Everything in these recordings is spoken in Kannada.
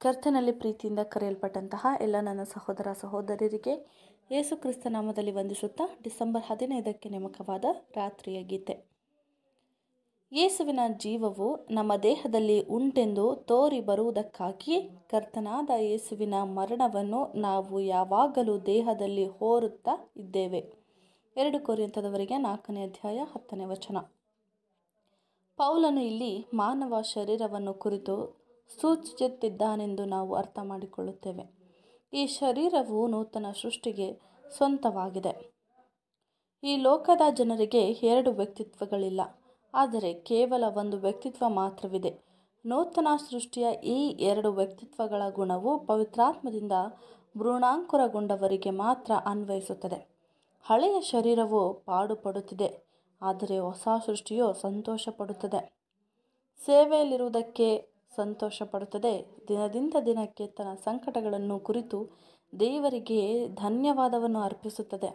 ಕರ್ತನಲ್ಲಿ ಪ್ರೀತಿಯಿಂದ ಕರೆಯಲ್ಪಟ್ಟಂತಹ ಎಲ್ಲ ನನ್ನ ಸಹೋದರ ಸಹೋದರರಿಗೆ ಯೇಸು ಕ್ರಿಸ್ತ ನಾಮದಲ್ಲಿ ವಂದಿಸುತ್ತಾ ಡಿಸೆಂಬರ್ ಹದಿನೈದಕ್ಕೆ ನೇಮಕವಾದ ರಾತ್ರಿಯ ಗೀತೆ ಯೇಸುವಿನ ಜೀವವು ನಮ್ಮ ದೇಹದಲ್ಲಿ ಉಂಟೆಂದು ತೋರಿ ಬರುವುದಕ್ಕಾಗಿ ಕರ್ತನಾದ ಯೇಸುವಿನ ಮರಣವನ್ನು ನಾವು ಯಾವಾಗಲೂ ದೇಹದಲ್ಲಿ ಹೋರುತ್ತಾ ಇದ್ದೇವೆ ಎರಡು ಕೊರಿಯಂತದವರೆಗೆ ನಾಲ್ಕನೇ ಅಧ್ಯಾಯ ಹತ್ತನೇ ವಚನ ಪೌಲನು ಇಲ್ಲಿ ಮಾನವ ಶರೀರವನ್ನು ಕುರಿತು ಸೂಚಿಸುತ್ತಿದ್ದಾನೆಂದು ನಾವು ಅರ್ಥ ಮಾಡಿಕೊಳ್ಳುತ್ತೇವೆ ಈ ಶರೀರವು ನೂತನ ಸೃಷ್ಟಿಗೆ ಸ್ವಂತವಾಗಿದೆ ಈ ಲೋಕದ ಜನರಿಗೆ ಎರಡು ವ್ಯಕ್ತಿತ್ವಗಳಿಲ್ಲ ಆದರೆ ಕೇವಲ ಒಂದು ವ್ಯಕ್ತಿತ್ವ ಮಾತ್ರವಿದೆ ನೂತನ ಸೃಷ್ಟಿಯ ಈ ಎರಡು ವ್ಯಕ್ತಿತ್ವಗಳ ಗುಣವು ಪವಿತ್ರಾತ್ಮದಿಂದ ಭ್ರೂಣಾಂಕುರಗೊಂಡವರಿಗೆ ಮಾತ್ರ ಅನ್ವಯಿಸುತ್ತದೆ ಹಳೆಯ ಶರೀರವು ಪಾಡುಪಡುತ್ತಿದೆ ಆದರೆ ಹೊಸ ಸೃಷ್ಟಿಯು ಸಂತೋಷ ಪಡುತ್ತದೆ ಸೇವೆಯಲ್ಲಿರುವುದಕ್ಕೆ ಸಂತೋಷ ಪಡುತ್ತದೆ ದಿನದಿಂದ ದಿನಕ್ಕೆ ತನ್ನ ಸಂಕಟಗಳನ್ನು ಕುರಿತು ದೇವರಿಗೆ ಧನ್ಯವಾದವನ್ನು ಅರ್ಪಿಸುತ್ತದೆ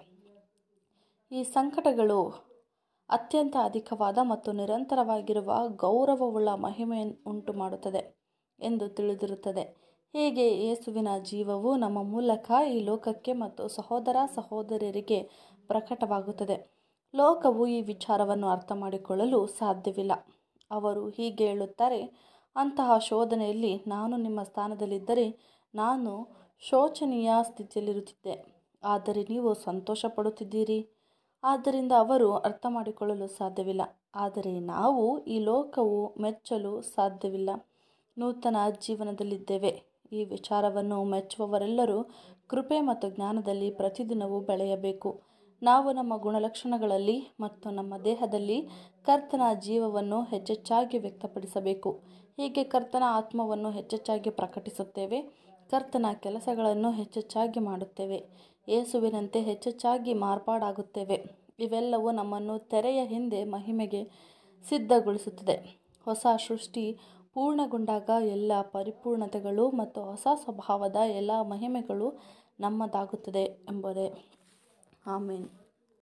ಈ ಸಂಕಟಗಳು ಅತ್ಯಂತ ಅಧಿಕವಾದ ಮತ್ತು ನಿರಂತರವಾಗಿರುವ ಗೌರವವುಳ್ಳ ಮಹಿಮೆಯನ್ನು ಉಂಟು ಮಾಡುತ್ತದೆ ಎಂದು ತಿಳಿದಿರುತ್ತದೆ ಹೀಗೆ ಯೇಸುವಿನ ಜೀವವು ನಮ್ಮ ಮೂಲಕ ಈ ಲೋಕಕ್ಕೆ ಮತ್ತು ಸಹೋದರ ಸಹೋದರಿಯರಿಗೆ ಪ್ರಕಟವಾಗುತ್ತದೆ ಲೋಕವು ಈ ವಿಚಾರವನ್ನು ಅರ್ಥ ಮಾಡಿಕೊಳ್ಳಲು ಸಾಧ್ಯವಿಲ್ಲ ಅವರು ಹೀಗೆ ಹೇಳುತ್ತಾರೆ ಅಂತಹ ಶೋಧನೆಯಲ್ಲಿ ನಾನು ನಿಮ್ಮ ಸ್ಥಾನದಲ್ಲಿದ್ದರೆ ನಾನು ಶೋಚನೀಯ ಸ್ಥಿತಿಯಲ್ಲಿರುತ್ತಿದ್ದೆ ಆದರೆ ನೀವು ಸಂತೋಷ ಪಡುತ್ತಿದ್ದೀರಿ ಆದ್ದರಿಂದ ಅವರು ಅರ್ಥ ಮಾಡಿಕೊಳ್ಳಲು ಸಾಧ್ಯವಿಲ್ಲ ಆದರೆ ನಾವು ಈ ಲೋಕವು ಮೆಚ್ಚಲು ಸಾಧ್ಯವಿಲ್ಲ ನೂತನ ಜೀವನದಲ್ಲಿದ್ದೇವೆ ಈ ವಿಚಾರವನ್ನು ಮೆಚ್ಚುವವರೆಲ್ಲರೂ ಕೃಪೆ ಮತ್ತು ಜ್ಞಾನದಲ್ಲಿ ಪ್ರತಿದಿನವೂ ಬೆಳೆಯಬೇಕು ನಾವು ನಮ್ಮ ಗುಣಲಕ್ಷಣಗಳಲ್ಲಿ ಮತ್ತು ನಮ್ಮ ದೇಹದಲ್ಲಿ ಕರ್ತನ ಜೀವವನ್ನು ಹೆಚ್ಚೆಚ್ಚಾಗಿ ವ್ಯಕ್ತಪಡಿಸಬೇಕು ಹೀಗೆ ಕರ್ತನ ಆತ್ಮವನ್ನು ಹೆಚ್ಚೆಚ್ಚಾಗಿ ಪ್ರಕಟಿಸುತ್ತೇವೆ ಕರ್ತನ ಕೆಲಸಗಳನ್ನು ಹೆಚ್ಚೆಚ್ಚಾಗಿ ಮಾಡುತ್ತೇವೆ ಯೇಸುವಿನಂತೆ ಹೆಚ್ಚೆಚ್ಚಾಗಿ ಮಾರ್ಪಾಡಾಗುತ್ತೇವೆ ಇವೆಲ್ಲವೂ ನಮ್ಮನ್ನು ತೆರೆಯ ಹಿಂದೆ ಮಹಿಮೆಗೆ ಸಿದ್ಧಗೊಳಿಸುತ್ತದೆ ಹೊಸ ಸೃಷ್ಟಿ ಪೂರ್ಣಗೊಂಡಾಗ ಎಲ್ಲ ಪರಿಪೂರ್ಣತೆಗಳು ಮತ್ತು ಹೊಸ ಸ್ವಭಾವದ ಎಲ್ಲ ಮಹಿಮೆಗಳು ನಮ್ಮದಾಗುತ್ತದೆ ಎಂಬುದೇ ಆಮೇನ್